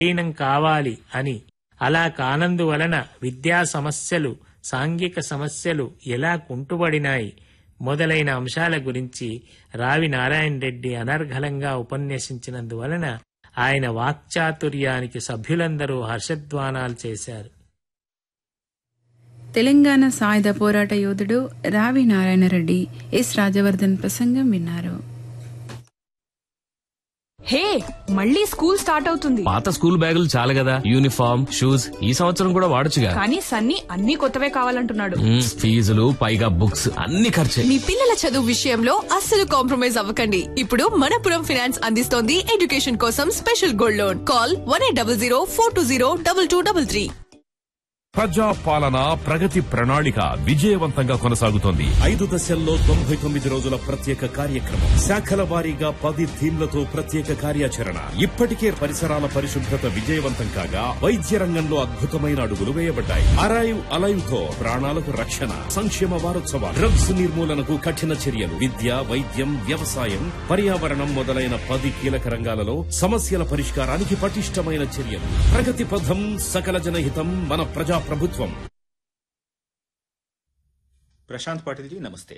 విలీనం కావాలి అని అలా కానందువలన విద్యా సమస్యలు సాంఘిక సమస్యలు ఎలా కుంటుబడినాయి మొదలైన అంశాల గురించి రావి నారాయణ రెడ్డి అనర్ఘలంగా ఉపన్యసించినందువలన ఆయన వాక్చాతుర్యానికి సభ్యులందరూ హర్షధ్వానాలు చేశారు తెలంగాణ సాయుధ పోరాట యోధుడు రావి నారాయణరెడ్డి ఎస్ రాజవర్ధన్ ప్రసంగం విన్నారు హే మళ్ళీ స్కూల్ స్టార్ట్ అవుతుంది పాత స్కూల్ బ్యాగులు చాలు కదా యూనిఫామ్ షూస్ ఈ సంవత్సరం కూడా వాడొచ్చుగా కానీ సన్నీ అన్ని కొత్తవే కావాలంటున్నాడు మ్మ్, ఫీజులు పైగా బుక్స్ అన్ని ఖర్చే మీ పిల్లల చదువు విషయంలో అస్సలు కాంప్రమైజ్ అవ్వకండి ఇప్పుడు మనపురం ఫినాన్స్ అందిస్తోంది ఎడ్యుకేషన్ కోసం special gold loan call one eight double zero four two zero double two double three ప్రజా పాలన ప్రగతి ప్రణాళిక విజయవంతంగా కొనసాగుతోంది ఐదు దశల్లో తొంభై తొమ్మిది రోజుల ప్రత్యేక కార్యక్రమం శాఖల వారీగా పది థీమ్లతో ప్రత్యేక కార్యాచరణ ఇప్పటికే పరిసరాల పరిశుభ్రత విజయవంతం కాగా వైద్య రంగంలో అద్భుతమైన అడుగులు వేయబడ్డాయి అరైవ్ అలైవ్ తో ప్రాణాలకు రక్షణ సంక్షేమ వారోత్సవాలు డ్రగ్స్ నిర్మూలనకు కఠిన చర్యలు విద్య వైద్యం వ్యవసాయం పర్యావరణం మొదలైన పది కీలక రంగాలలో సమస్యల పరిష్కారానికి పటిష్టమైన చర్యలు ప్రగతి పథం సకల జనహితం మన ప్రజా ప్రభుత్వం ప్రశాంత్ పాటిల్ జీ నమస్తే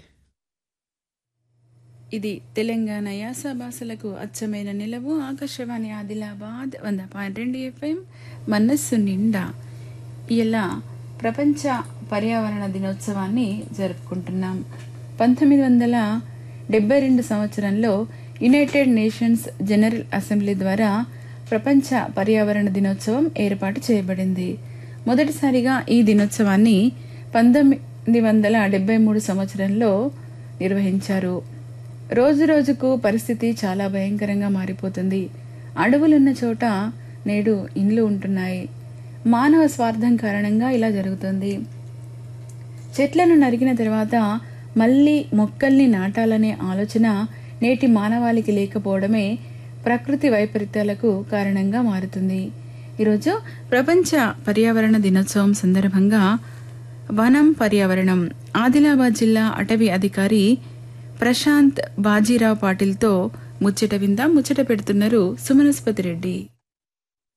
ఇది తెలంగాణ యాస భాషలకు అచ్చమైన నిలవు ఆకాశవాణి ఆదిలాబాద్ వంద పాయింట్ రెండు ఎఫ్ఎం మనస్సు నిండా ఇలా ప్రపంచ పర్యావరణ దినోత్సవాన్ని జరుపుకుంటున్నాం పంతొమ్మిది వందల డెబ్బై రెండు సంవత్సరంలో యునైటెడ్ నేషన్స్ జనరల్ అసెంబ్లీ ద్వారా ప్రపంచ పర్యావరణ దినోత్సవం ఏర్పాటు చేయబడింది మొదటిసారిగా ఈ దినోత్సవాన్ని పంతొమ్మిది వందల డెబ్బై మూడు సంవత్సరంలో నిర్వహించారు రోజు రోజుకు పరిస్థితి చాలా భయంకరంగా మారిపోతుంది అడవులున్న చోట నేడు ఇండ్లు ఉంటున్నాయి మానవ స్వార్థం కారణంగా ఇలా జరుగుతుంది చెట్లను నరికిన తర్వాత మళ్ళీ మొక్కల్ని నాటాలనే ఆలోచన నేటి మానవాళికి లేకపోవడమే ప్రకృతి వైపరీత్యాలకు కారణంగా మారుతుంది ఈరోజు ప్రపంచ పర్యావరణ దినోత్సవం సందర్భంగా వనం పర్యావరణం ఆదిలాబాద్ జిల్లా అటవీ అధికారి ప్రశాంత్ బాజీరావు పాటిల్తో ముచ్చట విందాం ముచ్చట పెడుతున్నారు సుమనస్పతి రెడ్డి